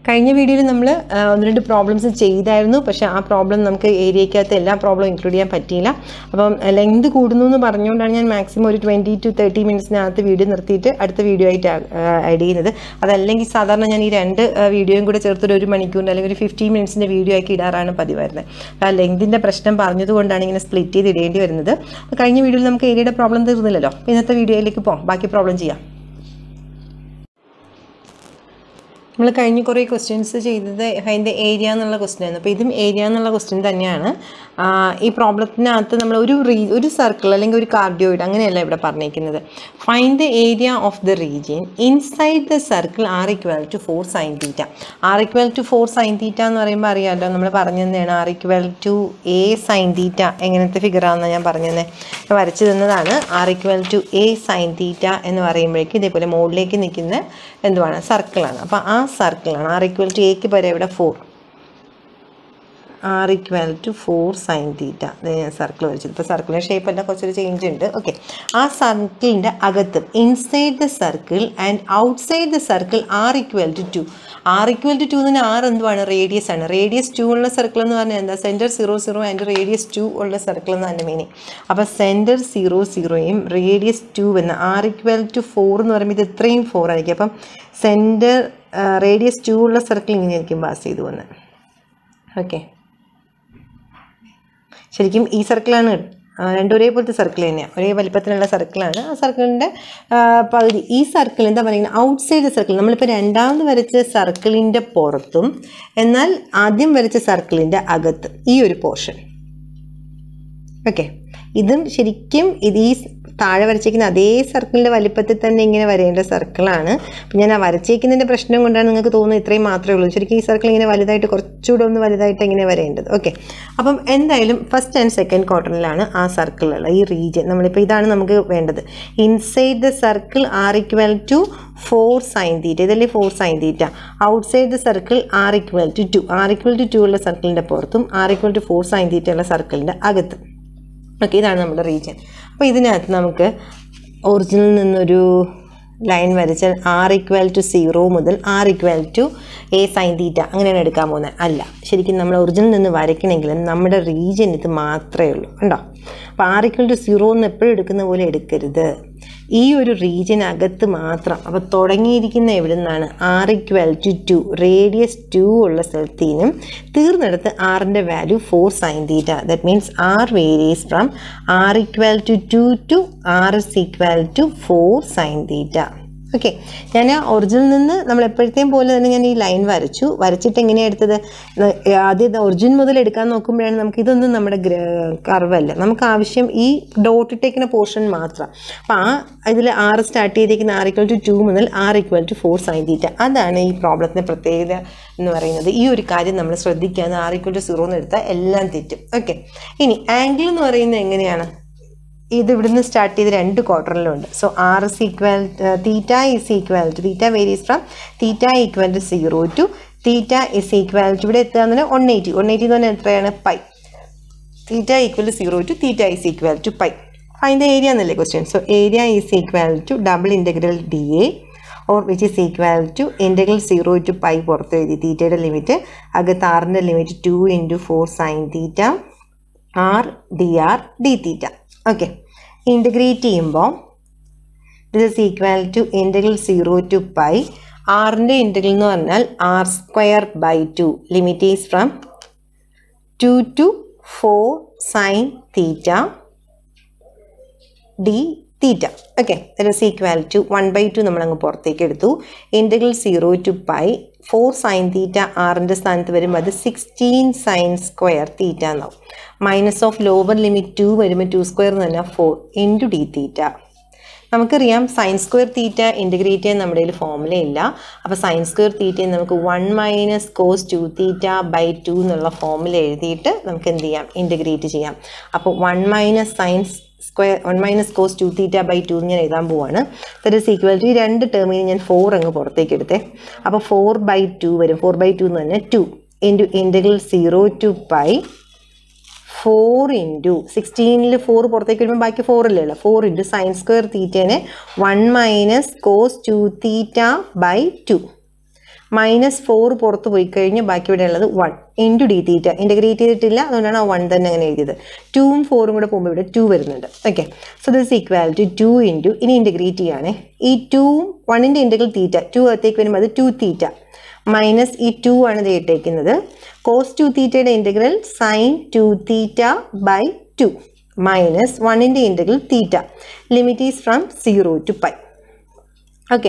കഴിഞ്ഞ വീഡിയോയിൽ നമ്മൾ ഒന്ന് രണ്ട് പ്രോബ്ലംസ് ചെയ്തായിരുന്നു പക്ഷേ ആ പ്രോബ്ലം നമുക്ക് ഏരിയക്കകത്ത് എല്ലാ പ്രോബ്ലം ഇൻക്ലൂഡ് ചെയ്യാൻ പറ്റിയില്ല അപ്പം ലെങ്ത് കൂടുന്നു എന്ന് പറഞ്ഞുകൊണ്ടാണ് ഞാൻ മാക്സിമം ഒരു ട്വൻറ്റി ടു തേർട്ടി മിനിറ്റ്സിനകത്ത് വീഡിയോ നിർത്തിയിട്ട് അടുത്ത വീഡിയോ ആയിട്ട് ആഡ് ചെയ്യുന്നത് അതല്ലെങ്കിൽ സാധാരണ ഞാൻ ഈ രണ്ട് വീഡിയോയും കൂടെ ചേർത്തൊരു ഒരു മണിക്കൂറിൻ്റെ അല്ലെങ്കിൽ ഒരു ഫിഫ്റ്റീൻ മിനിറ്റ്സിൻ്റെ വീഡിയോ ആക്കി ഇടാറാണ് പതിവായിരുന്നത് അപ്പോൾ ആ ലെങ്തിൻ്റെ പ്രശ്നം പറഞ്ഞതുകൊണ്ടാണ് ഇങ്ങനെ സ്പ്ലിറ്റ് ചെയ്ത് ഇടേണ്ടി വരുന്നത് അപ്പോൾ കഴിഞ്ഞ വീഡിയോയിൽ നമുക്ക് ഏരിയയുടെ പ്രോബ്ലം തീർന്നില്ലല്ലോ അപ്പോൾ ഇന്നത്തെ വീഡിയോയിലേക്ക് പോകാം ബാക്കി പ്രോബ്ലം ചെയ്യാം നമ്മൾ കഴിഞ്ഞ കുറേ ക്വസ്റ്റ്യൻസ് ചെയ്തത് അതിൻ്റെ ഏരിയ എന്നുള്ള ക്വസ്റ്റ്യൻ ആയിരുന്നു അപ്പോൾ ഇതും ഏരിയ എന്നുള്ള ക്വസ്റ്റ്യൻ തന്നെയാണ് ആ, ഈ പ്രോബ്ലത്തിനകത്ത് നമ്മൾ ഒരു റീ ഒരു സർക്കിൾ അല്ലെങ്കിൽ ഒരു കാർഡിയോയിഡ് അങ്ങനെയല്ല ഇവിടെ പറഞ്ഞിരിക്കുന്നത് find the area of the region inside the circle r equal to four sine theta r equal to four sine theta എന്ന് പറയുമ്പോൾ അറിയാമല്ലോ നമ്മൾ പറഞ്ഞതാണ് r equal to a sine theta എങ്ങനത്തെ ഫിഗറാണെന്ന് ഞാൻ പറഞ്ഞത് വരച്ചു തന്നതാണ് r equal to a sine theta എന്ന് പറയുമ്പോഴേക്കും ഇതേപോലെ മുകളിലേക്ക് നിൽക്കുന്ന എന്തുവാണ് സർക്കിളാണ് അപ്പോൾ ആ സർക്കിളാണ് ആർ ഇക്വൽ ടു എക്ക് പകരം ഇവിടെ four r equal to four sine theta ഞാൻ സർക്കിൾ വരച്ചത് ഇപ്പോൾ സർക്കിളിൻ്റെ ഷേപ്പ് എല്ലാം കുറച്ചൊരു ചേഞ്ച് ഉണ്ട് ഓക്കെ ആ സർക്കിളിൻ്റെ അകത്ത് inside the circle and outside the circle r equal to to r equal to two എന്ന് ആർ എന്തുവാണ് റേഡിയസ് ആണ് റേഡിയസ് ടു ഉള്ള സർക്കിൾ എന്ന് പറഞ്ഞാൽ എന്താ centre zero zero and radius two ഉള്ള സർക്കിൾ എന്നാണ് എൻ്റെ മീനിങ് അപ്പോൾ സെൻറ്റർ സീറോ സീറോയും റേഡിയസ് ടു എന്ന ആർ ഇക്വൽ ടു ഫോർ എന്ന് പറയുമ്പോൾ ഇത് ഇത്രയും ഫോർ ആയിരിക്കും അപ്പം സെൻറ്റർ റേഡിയസ് ടു ഉള്ള സർക്കിൾ ഇങ്ങനെ ആയിരിക്കും പാസ് ചെയ്തു വന്നത് ഓക്കെ ശരിക്കും ഈ സർക്കിളാണ് രണ്ടും ഒരേപോലത്തെ സർക്കിൾ തന്നെയാണ് ഒരേ വലിപ്പത്തിലുള്ള സർക്കിളാണ് ആ സർക്കിളിൻ്റെ പകുതി ഈ സർക്കിൾ എന്താ പറയുന്നത് ഔട്ട്സൈഡ് സർക്കിൾ നമ്മളിപ്പോൾ രണ്ടാമത് വരച്ച സർക്കിളിൻ്റെ പുറത്തും എന്നാൽ ആദ്യം വരച്ച സർക്കിളിൻ്റെ അകത്ത് ഈ ഒരു പോർഷൻ ഓക്കെ ഇതും ശരിക്കും ഇത് ഈ താഴെ വരച്ചേക്കുന്ന അതേ സർക്കിളിൻ്റെ വലിപ്പത്തിൽ തന്നെ ഇങ്ങനെ വരേണ്ട സർക്കിളാണ് അപ്പം ഞാൻ ആ വരച്ചേക്കുന്നതിൻ്റെ പ്രശ്നം കൊണ്ടാണ് നിങ്ങൾക്ക് തോന്നുന്നത് ഇത്രയും മാത്രമേ ഉള്ളൂ ശരിക്കും ഈ സർക്കിൾ ഇങ്ങനെ വലുതായിട്ട് കുറച്ചുകൂടെ ഒന്ന് വലുതായിട്ട് ഇങ്ങനെ വരേണ്ടത് ഓക്കെ അപ്പം എന്തായാലും ഫസ്റ്റ് ആൻഡ് സെക്കൻഡ് ക്വാർട്ടറിലാണ് ആ സർക്കിളുള്ള ഈ റീജിയൻ നമ്മളിപ്പോൾ ഇതാണ് നമുക്ക് വേണ്ടത് inside the circle r equal to four sine theta ഇതല്ലേ four sine theta outside the circle r equal to to r equal to two ഉള്ള സർക്കിളിൻ്റെ പുറത്തും r equal to four sine theta ഉള്ള സർക്കിളിൻ്റെ അകത്തും ഓക്കെ ഇതാണ് നമ്മുടെ റീജിയൻ അപ്പോൾ ഇതിനകത്ത് നമുക്ക് ഒറിജിനിൽ നിന്നൊരു ലൈൻ വരച്ചാൽ ആർ ഇക്വൽ ടു സീറോ മുതൽ r equal to a sine theta അങ്ങനെയാണ് എടുക്കാൻ പോകുന്നത് അല്ല ശരിക്കും നമ്മൾ ഒറിജിനിൽ നിന്ന് വരയ്ക്കണമെങ്കിൽ നമ്മുടെ റീജിയൻ ഇത് മാത്രമേ ഉള്ളൂ കണ്ടോ അപ്പോൾ ആർ ഇക്വൽ ടു സീറോ എന്ന് എപ്പോഴും എടുക്കുന്ന പോലെ എടുക്കരുത് ഈ ഒരു റീജിയൻ അകത്ത് മാത്രം അപ്പോൾ തുടങ്ങിയിരിക്കുന്ന എവിടെ നിന്നാണ് r equal to two radius two ഉള്ള സ്ഥലത്തിനും തീർന്നിടത്ത് ആറിൻ്റെ value four sine theta that means r varies from r equal to to to r is equal to four sine theta okay ഞാൻ ഒറിജിനിൽ നിന്ന് നമ്മൾ എപ്പോഴത്തെയും പോലെ തന്നെ ഞാൻ ഈ ലൈൻ വരച്ചു വരച്ചിട്ട് എങ്ങനെയാണ് എടുത്തത് ആദ്യം ഒറിജിൻ മുതൽ എടുക്കാൻ നോക്കുമ്പോഴാണ് നമുക്ക് ഇതൊന്നും നമ്മുടെ കർവല്ല നമുക്ക് ആവശ്യം ഈ ഡോട്ട് ഇട്ടേക്കുന്ന പോർഷൻ മാത്രം അപ്പോൾ ആ ഇതിൽ ആറ് സ്റ്റാർട്ട് ചെയ്തേക്കുന്ന ആർ ഇക്വൽ ടു ടു മുതൽ r equal to four sine theta അതാണ് ഈ പ്രോബ്ലത്തിൻ്റെ പ്രത്യേകത എന്ന് പറയുന്നത് ഈ ഒരു കാര്യം നമ്മൾ ശ്രദ്ധിക്കുക ആർ ഇക്വൽ ടു സീറോ എന്ന് എടുത്താൽ എല്ലാം തെറ്റും ഓക്കെ ഇനി ആംഗിൾ എന്ന് പറയുന്നത് എങ്ങനെയാണ് ഇത് ഇവിടുന്ന് സ്റ്റാർട്ട് ചെയ്ത് രണ്ട് ക്വാർട്ടറിലുണ്ട് so r is equal theta is equal to theta varies from theta equal to zero to theta is equal to ഇവിടെ എത്തുക എന്ന് പറഞ്ഞാൽ വൺ എയ്റ്റി വൺ എയ്റ്റി എന്ന് പറഞ്ഞാൽ എത്രയാണ് pi theta equal to zero to theta is equal to pi അതിൻ്റെ area എന്നല്ലേ question so area is equal to double integral d a or which is equal to integral zero to pi പുറത്ത് എഴുതി തീറ്റയുടെ limit അകത്ത് ആറിൻ്റെ limit two into four sine theta r d r d theta okay integrate ചെയ്യുമ്പോൾ this is equal to integral zero to pi ആറിൻ്റെ integral എന്ന് പറഞ്ഞാൽ R square by two limit is from two to four sine theta d theta okay that is equal to one by two നമ്മളങ്ങ് പുറത്തേക്ക് എടുത്തു integral zero to pi four sine theta ആറിൻ്റെ സ്ഥാനത്ത് വരുമ്പോൾ അത് സിക്സ്റ്റീൻ സൈൻ സ്ക്വയർ തീറ്റ എന്നാവും minus of lower limit two വരുമ്പോൾ two square എന്ന് പറഞ്ഞാൽ ഫോർ ഇൻറ്റു ഡി തീറ്റ നമുക്കറിയാം സൈൻ സ്ക്വയർ തീറ്റ ഇൻറ്റഗ്രേറ്റ് ചെയ്യാൻ നമ്മുടെ കയ്യിൽ ഫോമുല ഇല്ല അപ്പോൾ സൈൻ സ്ക്വയർ തീറ്റയെ നമുക്ക് one minus cos two theta by two എന്നുള്ള ഫോമുല എഴുതിയിട്ട് നമുക്ക് എന്ത് ചെയ്യാം ഇൻറ്റഗ്രേറ്റ് ചെയ്യാം അപ്പോൾ one minus sines square one minus cos two theta by two ഞാൻ എഴുതാൻ പോവാണ് ദറ്റ് ഇസ് ഈക്വൽ ടു ഈ രണ്ട് ടേമിന് ഞാൻ ഫോർ അങ്ങ് പുറത്തേക്ക് എടുത്തേ അപ്പോൾ ഫോർ ബൈ ടു വരും ഫോർ ബൈ ടു എന്ന് പറഞ്ഞാൽ two into integral zero to pi four into സിക്സ്റ്റീനിൽ ഫോർ പുറത്തേക്ക് വരുമ്പോൾ ബാക്കി ഫോർ അല്ലേ ഉള്ളൂ ഫോർ ഇൻറ്റു സൈൻ സ്ക്വയർ തീറ്റേനെ one minus cos two theta by two minus four പുറത്ത് പോയി കഴിഞ്ഞ് ബാക്കി ഇവിടെ ഉള്ളത് one into d theta integrate ചെയ്തിട്ടില്ല അതുകൊണ്ടാണ് ആ വൺ തന്നെ അങ്ങനെ എഴുതിയത് ടൂവും ഫോറും കൂടെ പോകുമ്പോൾ ഇവിടെ ടു വരുന്നുണ്ട് okay so this equal to two into ഇനി ഇൻറ്റഗ്രേറ്റ് ചെയ്യുകയാണേ ഈ ടൂവും വണ്ണിൻ്റെ ഇൻറ്റഗ്രൽ തീറ്റ ടു അകത്തേക്ക് വരുമ്പോൾ അത് ടു തീറ്റ മൈനസ് ഈ ടു ആണ് ഇത് ഇട്ടേക്കുന്നത് കോസ് ടു തീറ്റയുടെ integral sine two theta by two minus വണ്ണിൻ്റെ integral theta limit is from zero to pi okay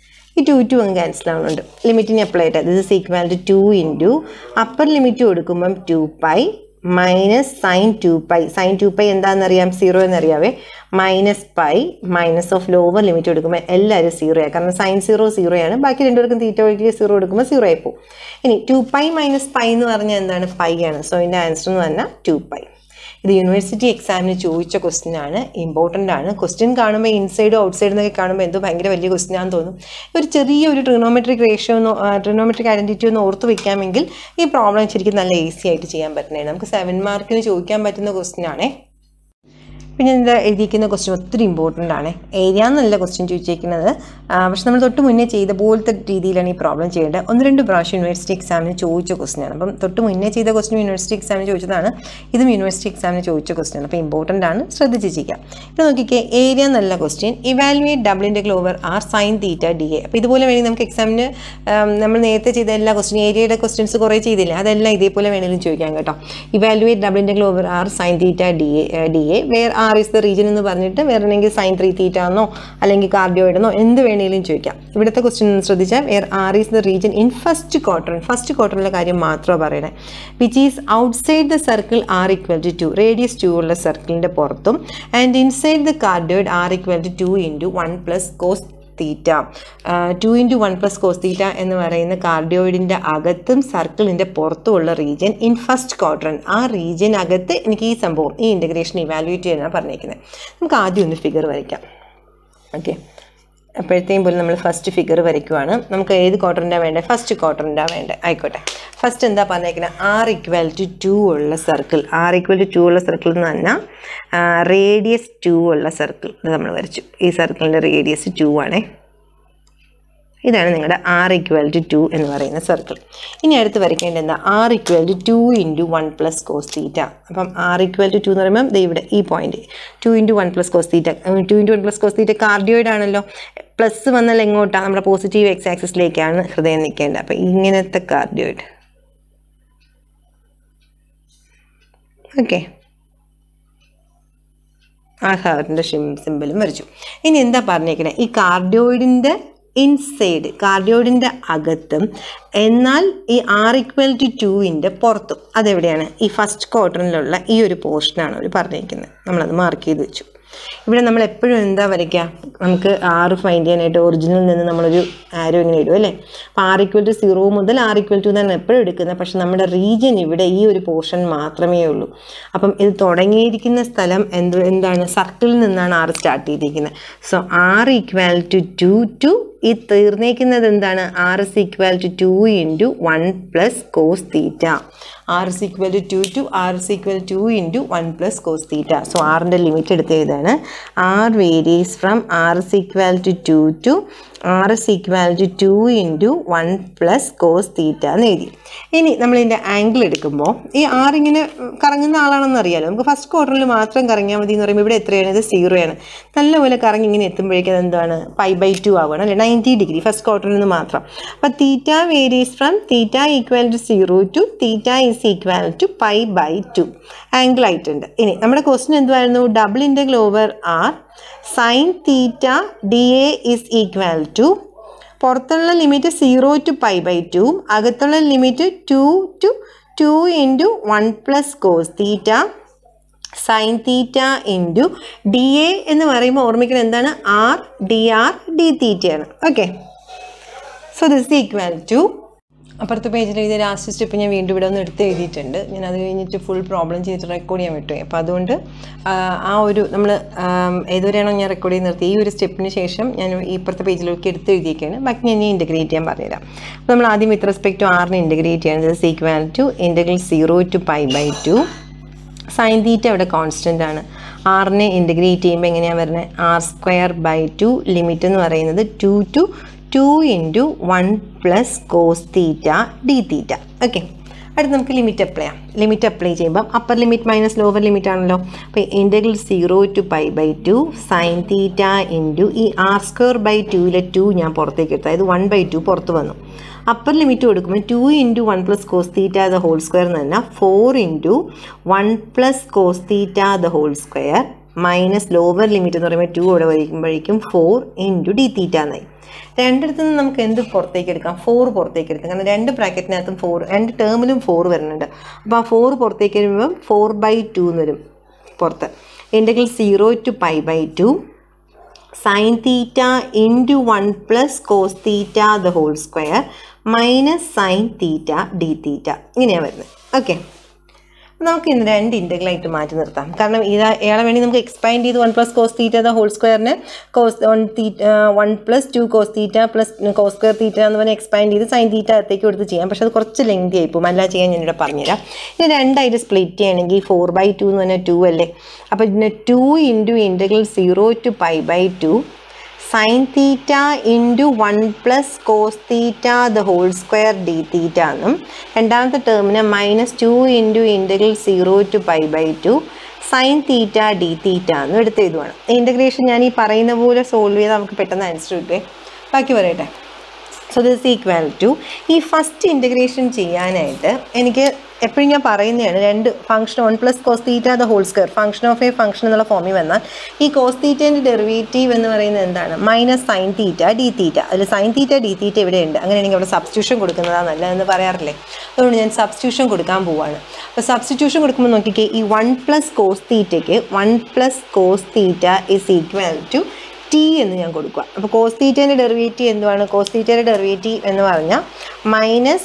ഈ ടു ടു അങ്ങ് ക്യാൻസൽ ആവുന്നുണ്ട് ലിമിറ്റിന് അപ്ലൈ ചെയ്താൽ this is equal to two into upper limit കൊടുക്കുമ്പം to pi minus sine two pi sine two pi എന്താണെന്നറിയാം zero എന്നറിയാവേ minus pi minus of lower limit കൊടുക്കുമ്പോൾ എല്ലാവരും സീറോ ആയി കാരണം സൈൻ സീറോ സീറോ ആണ് ബാക്കി രണ്ടുപേർക്കും തീറ്റ ഒഴിക്കുക സീറോ കൊടുക്കുമ്പോൾ സീറോ ആയി പോകും ഇനി ടു പൈ മൈനസ് പൈ എന്ന് പറഞ്ഞാൽ എന്താണ് പൈ ആണ് സോ ഇതിൻ്റെ ആൻസർ എന്ന് പറഞ്ഞാൽ ടു പൈ ഇത് യൂണിവേഴ്സിറ്റി എക്സാമിന് ചോദിച്ച ക്വസ്റ്റ്യൻ ആണ് ഇമ്പോർട്ടൻ്റ് ആണ് ക്വസ്റ്റ്യൻ കാണുമ്പോൾ ഇൻസൈഡും ഔട്ട്സൈഡും എന്നൊക്കെ കാണുമ്പോൾ എന്തോ ഭയങ്കര വലിയ ക്വസ്റ്റ്യൻ ആണെന്ന് തോന്നും ഒരു ചെറിയ ഒരു ട്രിഗണോമെട്രിക് റേഷ്യോ ഒന്ന് ട്രിഗണോമെട്രിക് ഐഡൻറ്റിറ്റി ഒന്ന് ഓർത്ത് വെക്കാമെങ്കിൽ ഈ പ്രോബ്ലം ശരിക്കും നല്ല ഈസി ആയിട്ട് ചെയ്യാൻ പറ്റുന്നതാണ് നമുക്ക് സെവൻ മാർക്കിന് ചോദിക്കാൻ പറ്റുന്ന ക്വസ്റ്റ്യൻ ആണേ പിന്നെ എന്താ എഴുതിയിരിക്കുന്ന ക്വസ്റ്റ്യൻ ഒത്തിരി ഇമ്പോർട്ടൻ്റ് ആണ് ഏരിയ എന്നല്ല ക്വസ്റ്റ്യൻ ചോദിച്ചിരിക്കുന്നത് ആ, പക്ഷെ നമ്മൾ തൊട്ട് മുന്നേ ചെയ്ത പോലത്തെ രീതിയിലാണ് ഈ പ്രോബ്ലം ചെയ്യേണ്ടത് ഒന്ന് രണ്ട് പ്രാവശ്യം യൂണിവേഴ്സിറ്റി എക്സാമിന് ചോദിച്ച ക്വസ്റ്റ്യൻ ആണ് അപ്പം തൊട്ട് മുന്നേ ചെയ്ത ക്വസ്റ്റ്യൻ യൂണിവേഴ്സിറ്റി എക്സാമിന് ചോദിച്ചതാണ് ഇതും യൂണിവേഴ്സിറ്റി എക്സാമിന് ചോദിച്ച ക്വസ്റ്റ്യൻ ആണ് അപ്പോൾ ഇമ്പോർട്ടൻ്റ് ആണ് ശ്രദ്ധിച്ച് ചെയ്യാം ഇത് നോക്കിക്കേ ഏരിയ എന്നല്ല question evaluate double integral over r sine theta d a അപ്പോൾ ഇതുപോലെ വേണമെങ്കിൽ നമുക്ക് എക്സാമിന് നമ്മൾ നേരത്തെ ചെയ്ത എല്ലാ ക്വസ്റ്റ്യൻ ഏരിയയുടെ ക്വസ്റ്റ്യൻസ് കുറേ ചെയ്തില്ലേ അതെല്ലാം ഇതേപോലെ വേണമെങ്കിലും ചോദിക്കാം കേട്ടോ evaluate double integral over r sine theta d a d a where r is the region എന്ന് പറഞ്ഞിട്ട് വേറെ ആണെങ്കിൽ സൈൻ ത്രീ തീറ്റ എന്നോ അല്ലെങ്കിൽ കാർഡിയോയിഡെന്നോ എന്ത് വേണമെങ്കിലും ചോദിക്കാം ഇവിടുത്തെ ക്വസ്റ്റ്യൻ ശ്രദ്ധിച്ചാൽ where r is the region in first quarter first ക്വാർട്ടറിലെ കാര്യം മാത്രമാണ് പറയണേ which is outside the circle r equal to two radius two ഉള്ള സർക്കിളിൻ്റെ പുറത്തും and inside the cardioid r equal to two into one plus cos theta two into one plus cos theta എന്ന് പറയുന്ന കാർഡിയോയിഡിൻ്റെ അകത്തും സർക്കിളിൻ്റെ പുറത്തുമുള്ള റീജിയൻ ഇൻ ഫസ്റ്റ് ക്വാർട്ടർ ആ റീജിയൻ അകത്ത് എനിക്ക് ഈ സംഭവം ഈ ഇൻ്റഗ്രേഷൻ ഇവാലുവേറ്റ് ചെയ്യാനാണ് പറഞ്ഞേക്കുന്നത് നമുക്ക് ആദ്യം ഒന്ന് ഫിഗർ വരയ്ക്കാം ഓക്കെ അപ്പോഴത്തേയും പോലും നമ്മൾ ഫസ്റ്റ് ഫിഗർ വരയ്ക്കുവാണ് നമുക്ക് ഏത് ക്വാർട്ടറിൻ്റാണ് വേണ്ടത് ഫസ്റ്റ് ക്വാർട്ടറിൻ്റാണ് വേണ്ടത് ആയിക്കോട്ടെ ഫസ്റ്റ് എന്താ പറഞ്ഞേക്കുന്നത് ആർ ഇക്വൽ ടു ടു ഉള്ള circle r equal to two ഉള്ള സർക്കിൾ എന്ന് പറഞ്ഞാൽ റേഡിയസ് ടു ഉള്ള സർക്കിൾ ഇത് നമ്മൾ വരച്ചു ഈ സർക്കിളിൻ്റെ റേഡിയസ് ടു ആണേ ഇതാണ് നിങ്ങളുടെ ആർ ഇക്വൽ ടു ടു എന്ന് പറയുന്ന സർക്കിൾ ഇനി അടുത്ത് വരയ്ക്കേണ്ടത് എന്താ r equal to two into one plus cos theta അപ്പം ആർ ഇക്വൽ ടു ടു എന്ന് പറയുമ്പോൾ ദേ ഇവിടെ ഈ point two into one plus cos theta two into one plus cos theta cardioid ആണല്ലോ പ്ലസ് വന്നാൽ എങ്ങോട്ടാണ് നമ്മുടെ പോസിറ്റീവ് എക്സ് ആക്സിസിലേക്കാണ് ഹൃദയം നിൽക്കേണ്ടത് അപ്പം ഇങ്ങനത്തെ കാർഡിയോയിഡ് ഓക്കെ ആ ഹാർട്ടിൻ്റെ സിമ്പിളും വരച്ചു ഇനി എന്താ പറഞ്ഞേക്കണേ ഈ കാർഡിയോയിഡിൻ്റെ ഇൻസൈഡ് കാർഡിയോയിഡിൻ്റെ അകത്തും എന്നാൽ ഈ ആർ ഇക്വൽ ടു ടുവിൻ്റെ പുറത്തും അതെവിടെയാണ് ഈ ഫസ്റ്റ് ക്വാർട്ടറിലുള്ള ഈ ഒരു പോർഷനാണ് അവർ പറഞ്ഞിരിക്കുന്നത് നമ്മളത് മാർക്ക് ചെയ്ത് വെച്ചു ഇവിടെ നമ്മൾ എപ്പോഴും എന്താ വരയ്ക്കുക നമുക്ക് ആറ് ഫൈൻഡ് ചെയ്യാനായിട്ട് ഒറിജിനൽ നിന്ന് നമ്മളൊരു ആരോ ഇങ്ങനെ ഇടും അല്ലേ അപ്പോൾ ആർ ഇക്വൽ ടു സീറോ മുതൽ ആർ ഇക്വൽ ടു എന്നാണ് എപ്പോഴും എടുക്കുന്നത് പക്ഷെ നമ്മുടെ റീജിയൻ ഇവിടെ ഈ ഒരു പോർഷൻ മാത്രമേ ഉള്ളൂ അപ്പം ഇത് തുടങ്ങിയിരിക്കുന്ന സ്ഥലം എന്ത് എന്താണ് സർക്കിളിൽ നിന്നാണ് ആർ സ്റ്റാർട്ട് ചെയ്തിരിക്കുന്നത് so r equal to to to ഈ തീർന്നേക്കുന്നത് എന്താണ് r is equal to two into one plus cos theta r is equal to to to r is equal to into one plus cos theta so ആറിൻ്റെ limit എടുത്ത് എഴുതാണ് r varies from r is equal to to to r is equal to two into one plus cos theta എന്ന് എഴുതി ഇനി നമ്മൾ ഇതിൻ്റെ angle എടുക്കുമ്പോൾ ഈ ആർ ഇങ്ങനെ കറങ്ങുന്ന ആളാണെന്ന് അറിയാലോ നമുക്ക് ഫസ്റ്റ് ക്വാർട്ടറിൽ മാത്രം കറങ്ങിയാൽ മതി എന്ന് പറയുമ്പോൾ ഇവിടെ എത്രയാണ് ഇത് സീറോയാണ് നല്ലപോലെ കറങ്ങി ഇങ്ങനെ എത്തുമ്പോഴേക്കും എന്താണ് പൈ ബൈ ടു ആവുകയാണ് അല്ലെ നയൻറ്റി ഡിഗ്രി ഫസ്റ്റ് ക്വാർട്ടറിൽ നിന്ന് മാത്രം അപ്പോൾ theta varies from theta equal to zero to theta is equal to pi by two angle ആയിട്ടുണ്ട് ഇനി നമ്മുടെ ക്വസ്റ്റ്യൻ എന്തുവായിരുന്നു double integral over r sine theta d a is equal to പുറത്തുള്ള limit zero to pi by two അകത്തുള്ള limit two to two into one plus cos theta sine theta into d a എന്ന് പറയുമ്പോൾ ഓർമ്മിക്കണം എന്താണ് r d r d തീറ്റയാണ് okay so this equal to അപ്പുറത്തെ പേജിൽ എഴുതിയ ലാസ്റ്റ് സ്റ്റെപ്പ് ഞാൻ വീണ്ടും ഇവിടെ ഒന്ന് എടുത്ത് എഴുതിയിട്ടുണ്ട് ഞാൻ അത് കഴിഞ്ഞിട്ട് ഫുൾ പ്രോബ്ലം ചെയ്തിട്ട് റെക്കോർഡ് ചെയ്യാൻ പറ്റുമോ അപ്പോൾ അതുകൊണ്ട് ആ, ആ ഒരു നമ്മൾ ഏതുവരെയാണോ ഞാൻ റെക്കോർഡ് ചെയ്ത് നിർത്തി ഈ ഒരു സ്റ്റെപ്പിന് ശേഷം ഞാൻ ഈ ഇപ്പുറത്തെ പേജിലേക്ക് എടുത്ത് എഴുതിയൊക്കെയാണ് ബാക്കി ഞാൻ ഇനി ഇൻറ്റഗ്രേറ്റ് ചെയ്യാൻ പറഞ്ഞുതരാം അപ്പോൾ നമ്മൾ ആദ്യം വിത്ത് റെസ്പെക്ട് ടു ആറിന് ഇൻറ്റഗ്രേറ്റ് ചെയ്യുന്നത് is equal to integral zero to pi by two sine theta അവിടെ കോൺസ്റ്റൻ്റ് ആണ് ആറിനെ ഇൻറ്റഗ്രേറ്റ് ചെയ്യുമ്പോൾ എങ്ങനെയാണ് വരുന്നത് r square by two limit എന്ന് പറയുന്നത് two to two into one plus cos theta d theta okay അടുത്ത് നമുക്ക് ലിമിറ്റ് അപ്ലൈ ചെയ്യാം ലിമിറ്റ് അപ്ലൈ ചെയ്യുമ്പം upper limit minus lower limit ആണല്ലോ അപ്പോൾ integral zero to pi by two sine theta into ഈ r square by ടുവിലെ two ഞാൻ പുറത്തേക്ക് എടുത്തു അതായത് വൺ ബൈ ടു പുറത്ത് വന്നു അപ്പർ ലിമിറ്റ് കൊടുക്കുമ്പോൾ two into one plus cos theta the whole square എന്ന് പറഞ്ഞാൽ four into one plus cos theta the whole square minus lower limit എന്ന് പറയുമ്പോൾ ടു ഇവിടെ വരിക്കുമ്പോഴേക്കും ഫോർ ഇൻറ്റു ഡി തീറ്റ എന്നായി രണ്ടിടത്തു നിന്ന് നമുക്ക് എന്ത് പുറത്തേക്ക് എടുക്കാം ഫോർ പുറത്തേക്ക് എടുക്കാം കാരണം രണ്ട് ബ്രാക്കറ്റിനകത്തും ഫോർ രണ്ട് ടേമിലും ഫോർ വരുന്നുണ്ട് അപ്പോൾ ആ ഫോർ പുറത്തേക്ക് വരുമ്പം ഫോർ ബൈ ടു എന്ന് വരും പുറത്ത് integral zero to pi by two sine theta into one plus cos theta the whole square minus sine theta d theta ഇങ്ങനെയാണ് വരുന്നത് ഓക്കെ നമുക്ക് ഇന്ന് രണ്ട് ഇൻ്റഗ്രലായിട്ട് മാറ്റി നിർത്താം കാരണം ഇത് ഇയാളെ വേണ്ടി നമുക്ക് എക്സ്പാൻഡ് ചെയ്ത് one plus cos theta the whole സ്ക്വയറിന് cos one theta one plus two cos theta plus cos square theta എന്ന് പറഞ്ഞാൽ എക്സ്പാൻഡ് ചെയ്ത് സൈൻ തീറ്റ അകത്തേക്ക് കൊടുത്ത് ചെയ്യാം പക്ഷേ അത് കുറച്ച് ലെങ്തി ആയിപ്പോവും അല്ല ചെയ്യാൻ ഞാനിവിടെ പറഞ്ഞുതരാം ഇനി രണ്ടായിട്ട് സ്പ്ലിറ്റ് ചെയ്യണമെങ്കിൽ ഫോർ ബൈ ടു എന്ന് പറഞ്ഞാൽ ടു അല്ലേ അപ്പോൾ ഇതിന് two into integral zero to pi by two sine theta into one plus cos theta the whole square d theta എന്നും രണ്ടാമത്തെ ടേമിന് minus two into integral zero to pi by two sine theta d theta എന്നും എടുത്ത് എഴുതുവാണ് integration ഞാൻ ഈ പറയുന്ന പോലെ solve ചെയ്താൽ നമുക്ക് പെട്ടെന്ന് ആൻസർ കിട്ടേ ബാക്കി പറയട്ടെ സോ ദിസ് ഈക്വൽ ടു ഈ ഫസ്റ്റ് ഇൻ്റഗ്രേഷൻ ചെയ്യാനായിട്ട് എനിക്ക് എപ്പോഴും ഞാൻ പറയുന്നതാണ് രണ്ട് function one plus cos theta the whole square function of a function എന്നുള്ള ഫോമിൽ വന്നാൽ ഈ കോസ് തീറ്റേൻ്റെ ഡെറിവേറ്റീവ് എന്ന് പറയുന്നത് എന്താണ് minus sine theta d theta അതിൽ സൈൻ തീറ്റ ഡി തീറ്റ ഇവിടെ ഉണ്ട് അങ്ങനെയാണെങ്കിൽ അവിടെ സബ്സ്റ്റിറ്റ്യൂഷൻ കൊടുക്കുന്നതാണ് നല്ലതെന്ന് പറയാറില്ലേ അതുകൊണ്ട് ഞാൻ സബ്സ്റ്റിറ്റ്യൂഷൻ കൊടുക്കാൻ പോവാണ് അപ്പോൾ സബ്സ്റ്റിറ്റ്യൂഷൻ കൊടുക്കുമ്പോൾ നോക്കിക്കേ ഈ വൺ പ്ലസ് കോസ് തീറ്റയ്ക്ക് one plus cos theta is equal to t എന്ന് ഞാൻ കൊടുക്കുക അപ്പോൾ കോസ് തീറ്റേൻ്റെ ഡെറിവേറ്റീവ് എന്തുവാണ് കോസ് തീറ്റയുടെ ഡെറിവേറ്റീവ് എന്ന് പറഞ്ഞാൽ minus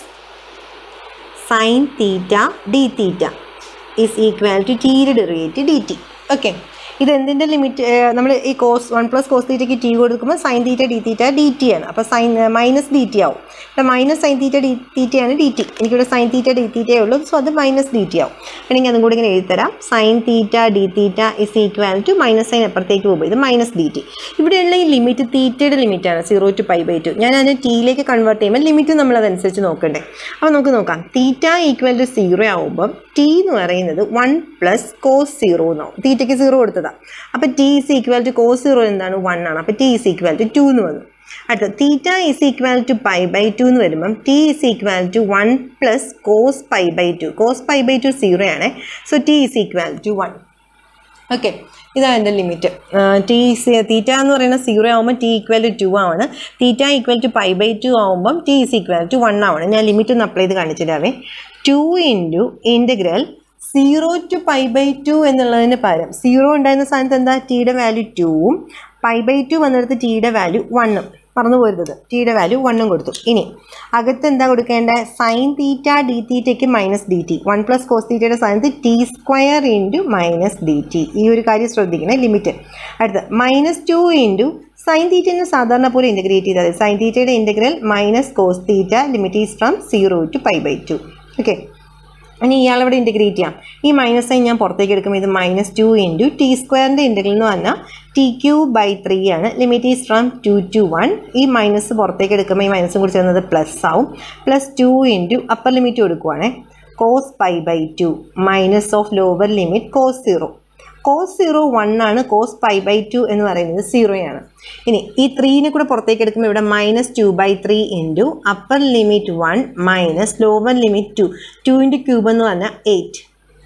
sine theta d theta is equal to ടിയുടെ ഡെറിവേറ്റീവ് ഡി ടി ഓക്കെ ഇത് എന്തിൻ്റെ ലിമിറ്റ് നമ്മൾ ഈ കോസ് വൺ പ്ലസ് കോസ് തീറ്റയ്ക്ക് ടി കൊടുക്കുമ്പോൾ sine theta d theta d t ആണ് അപ്പോൾ സൈൻ മൈനസ് ഡി ടി ആവും ഇവിടെ മൈനസ് സൈൻ തീറ്റ ഡി തീറ്റയാണ് ഡി ടി എനിക്കിവിടെ സൈൻ തീറ്റ ഡി തീറ്റയേ ഉള്ളൂ സോ അത് മൈനസ് ഡി ടി ആവും അല്ലെങ്കിൽ അതും കൂടി ഇങ്ങനെ എഴുതരാം sine theta d theta is equal to minus sine അപ്പുറത്തേക്ക് പോകുമ്പോൾ ഇത് മൈനസ് ഡി ടി ഇവിടെയുള്ള ഈ ലിമിറ്റ് തീറ്റയുടെ ലിമിറ്റാണ് zero to pi by two ഞാൻ അതിനെ ടിയിലേക്ക് കൺവേർട്ട് ചെയ്യുമ്പോൾ ലിമിറ്റ് നമ്മൾ അതനുസരിച്ച് നോക്കണ്ടേ അപ്പോൾ നമുക്ക് നോക്കാം തീറ്റ ഈക്വൽ ടു സീറോ ആവുമ്പം ടി എന്ന് പറയുന്നത് വൺ പ്ലസ് കോസ് സീറോ എന്നാവും തീറ്റയ്ക്ക് സീറോ കൊടുത്തതാണ് അപ്പോൾ t is equal to cos zero എന്താണ് വൺ ആണ് അപ്പോൾ t is equal to two എന്ന് വന്നു അടുത്ത theta is equal to pi by two എന്ന് വരുമ്പം t is equal to one plus cos pi by two cos pi by two zero ആണ് so t is equal to one okay ഇതാണ് എൻ്റെ limit T തീറ്റ എന്ന് പറയുന്നത് zero ആകുമ്പോൾ T equal to two ആണ് theta equal to pi by two ആകുമ്പം t is equal to one ആണ് ഞാൻ ലിമിറ്റ് ഒന്ന് അപ്ലൈ ചെയ്ത് കാണിച്ചിട്ടാവേ two into integral zero to pi by two എന്നുള്ളതിന് പകരം സീറോ ഉണ്ടായിരുന്ന സ്ഥാനത്ത് എന്താ ടിയുടെ വാല്യൂ ടൂവും പൈ ബൈ ടു വന്നിടത്ത് ടിയുടെ വാല്യൂ വണ്ണും പറഞ്ഞു പോരുന്നത് ടിയുടെ വാല്യൂ വണ്ണും കൊടുത്തു ഇനി അകത്ത് എന്താ കൊടുക്കേണ്ടത് സൈൻ തീറ്റ ഡി തീറ്റയ്ക്ക് minus d t one plus cos തീറ്റയുടെ സ്ഥാനത്ത് t square into minus d t ഈ ഒരു കാര്യം ശ്രദ്ധിക്കണേ ലിമിറ്റ് അടുത്ത് മൈനസ് ടു ഇൻറ്റു സൈൻ തീറ്റനെ സാധാരണ പോലെ ഇൻറ്റഗ്രേറ്റ് ചെയ്താൽ സൈൻ തീറ്റയുടെ integral minus cos theta limit is from zero to pi by two okay ഇനി ഇയാളവിടെ ഇൻറ്റഗ്രേറ്റ് ചെയ്യാം ഈ മൈനസ് സൈൻ ഞാൻ പുറത്തേക്ക് എടുക്കുമ്പോൾ ഇത് മൈനസ് ടു ഇൻറ്റു ടി സ്ക്വയറിൻ്റെ ഇൻറ്റഗ്രൽ എന്ന് പറഞ്ഞാൽ ടി ക്യൂ ബൈ ത്രീ ആണ് limit is from two to one ഈ മൈനസ് പുറത്തേക്ക് എടുക്കുമ്പോൾ ഈ മൈനസും കൂടി ചേർന്നത് പ്ലസ് ആവും plus two into upper limit കൊടുക്കുവാണേ cos pi by two minus of lower limit cos zero cos zero one ആണ് കോസ് പൈ ബൈ ടു എന്ന് പറയുന്നത് സീറോയാണ് ഇനി ഈ ത്രീനെ കൂടെ പുറത്തേക്ക് എടുക്കുമ്പോൾ ഇവിടെ minus two by three into upper limit one minus lower limit two two into cube എന്ന് പറഞ്ഞാൽ എയ്റ്റ്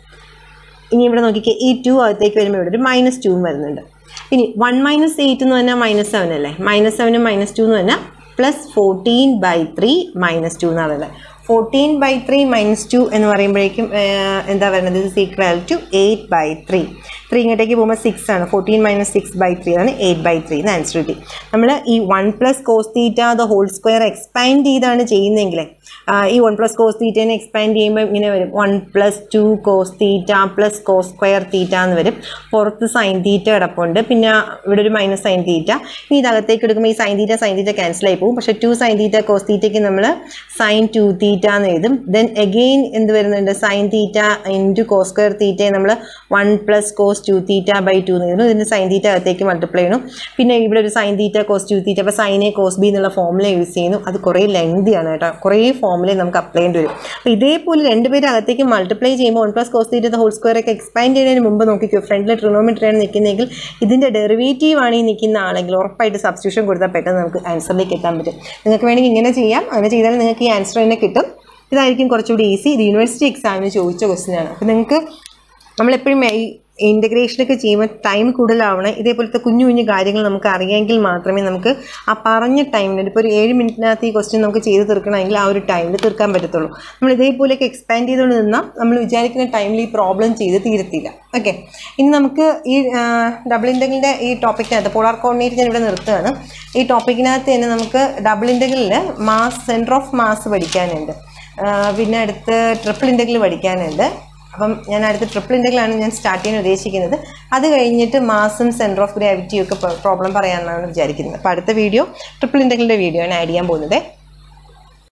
ഇനി ഇവിടെ നോക്കിക്കേ ഈ ടു അകത്തേക്ക് വരുമ്പോൾ ഇവിടെ ഒരു മൈനസ് ടൂവും വരുന്നുണ്ട് ഇനി വൺ മൈനസ് എയ്റ്റ് എന്ന് പറഞ്ഞാൽ മൈനസ് സെവൻ അല്ലേ മൈനസ് സെവനും മൈനസ് ടു എന്ന് പറഞ്ഞാൽ plus fourteen by three minus two എന്നാണ് വരുന്നത് fourteen by three minus two എന്ന് പറയുമ്പോഴേക്കും എന്താ പറയുന്നത് ഇത് equal to eight by three three ഇങ്ങോട്ടേക്ക് പോകുമ്പോൾ സിക്സ് ആണ് fourteen minus six by three ആണ് എയ്റ്റ് ബൈ ത്രീ എന്ന് ആൻസർ കിട്ടി നമ്മൾ ഈ one plus cos theta the whole square expand ചെയ്താണ് ചെയ്യുന്നതെങ്കിൽ ഈ വൺ പ്ലസ് കോസ് തീറ്റേനെ എക്സ്പാൻഡ് ചെയ്യുമ്പോൾ ഇങ്ങനെ വരും one plus two cos theta plus cos square theta എന്ന് വരും പുറത്ത് സൈൻ തീറ്റ കിടപ്പുണ്ട് പിന്നെ ഇവിടെ ഒരു മൈനസ് സൈൻ തീറ്റ ഇനി ഇതകത്തേക്ക് എടുക്കുമ്പോൾ ഈ sine theta sine theta cancel ആയി പോകും പക്ഷേ ടു സൈൻ തീറ്റ കോസ് തീറ്റയ്ക്ക് നമ്മൾ സൈൻ ടു തീറ്റ എന്ന് എഴുതും ദെൻ അഗെയിൻ എന്ത് വരുന്നുണ്ട് sine theta into cos square തീറ്റയെ നമ്മൾ one plus cos cos two theta by two എന്ന് എഴുതുന്നു ഇതിന് സൈൻ തീറ്റ അകത്തേക്ക് മൾട്ടിപ്ലൈ ചെയ്യണം പിന്നെ ഇവിടെ ഒരു sine theta cos two theta അപ്പോൾ സൈൻ എ കോസ് ബി എന്നുള്ള ഫോമുല യൂസ് ചെയ്യുന്നു അത് കുറേ ലെങ്തിയാണ് കേട്ടോ കുറേ ഫോമുല നമുക്ക് അപ്ലൈ ചെയ്യേണ്ടി വരും അപ്പോൾ ഇതേപോലെ രണ്ടുപേരും അകത്തേക്ക് മൾട്ടിപ്ലൈ ചെയ്യുമ്പോൾ one plus cos theta whole square ഒക്കെ എക്സ്പാൻഡ് ചെയ്യുന്നതിന് മുമ്പ് നോക്കിക്കോ ഫ്രണ്ടിൽ ട്രിനോമെട്രിയാണ് നിൽക്കുന്നതെങ്കിൽ ഇതിൻ്റെ ഡെറിവേറ്റീവ് ആണ് ഈ നിൽക്കുന്ന ആളെങ്കിൽ ഉറപ്പായിട്ട് സബ്സ്റ്റിറ്റ്യൂഷൻ കൊടുത്താൽ പെട്ടെന്ന് നമുക്ക് ആൻസറിലേക്ക് എത്താൻ പറ്റും നിങ്ങൾക്ക് വേണമെങ്കിൽ ഇങ്ങനെ ചെയ്യാം അങ്ങനെ ചെയ്താൽ നിങ്ങൾക്ക് ഈ ആൻസർ തന്നെ കിട്ടും ഇതായിരിക്കും കുറച്ചുകൂടി ഈസി ഇത് യൂണിവേഴ്സിറ്റി എക്സാമിന് ചോദിച്ച ക്വസ്റ്റ്യൻ ആണ് അപ്പോൾ നിങ്ങൾക്ക് നമ്മളെപ്പോഴും ഈ ഇൻ്റഗ്രേഷനൊക്കെ ചെയ്യുമ്പോൾ ടൈം കൂടുതലാവണം ഇതേപോലത്തെ കുഞ്ഞു കുഞ്ഞു കാര്യങ്ങൾ നമുക്ക് അറിയാമെങ്കിൽ മാത്രമേ നമുക്ക് ആ പറഞ്ഞ ടൈമിൽ ഇപ്പോൾ ഒരു ഏഴ് മിനിറ്റിനകത്ത് ഈ ക്വസ്റ്റ്യൻ നമുക്ക് ചെയ്ത് തീർക്കണമെങ്കിൽ ആ ഒരു ടൈമിൽ തീർക്കാൻ പറ്റത്തുള്ളൂ നമ്മൾ ഇതേപോലെയൊക്കെ എക്സ്പാൻഡ് ചെയ്തുകൊണ്ട് നിന്നാൽ നമ്മൾ വിചാരിക്കുന്ന ടൈമിൽ ഈ പ്രോബ്ലം ചെയ്ത് തീരത്തില്ല ഓക്കെ ഇനി നമുക്ക് ഈ ഡബിൾ ഇൻ്റഗ്രലിൻ്റെ ഈ ടോപ്പിക്കിനകത്ത് പോളാർ കോർഡിനേറ്റ് ഞാൻ ഇവിടെ നിർത്തുകയാണ് ഈ ടോപ്പിക്കിനകത്ത് തന്നെ നമുക്ക് ഡബിൾ ഇൻ്റഗ്രലിൽ മാസ് സെൻറ്റർ ഓഫ് മാസ് പഠിക്കാനുണ്ട് ആ, പിന്നെ അടുത്ത് ട്രിപ്പിൾ ഇൻ്റഗ്രൽ പഠിക്കാനുണ്ട് അപ്പം ഞാൻ അടുത്ത ട്രിപ്പിൾ ഇൻ്റഗ്രലാണ് ഞാൻ സ്റ്റാർട്ട് ചെയ്യാൻ ഉദ്ദേശിക്കുന്നത് അത് കഴിഞ്ഞിട്ട് മാസും സെൻറ്റർ ഓഫ് ഗ്രാവിറ്റിയും ഒക്കെ പ്രോബ്ലം പറയാമെന്നാണ് വിചാരിക്കുന്നത് അപ്പോൾ അടുത്ത വീഡിയോ ട്രിപ്പിൾ ഇൻ്റഗ്രലിൻ്റെ വീഡിയോ ആണ് ആഡ് ചെയ്യാൻ പോകുന്നത്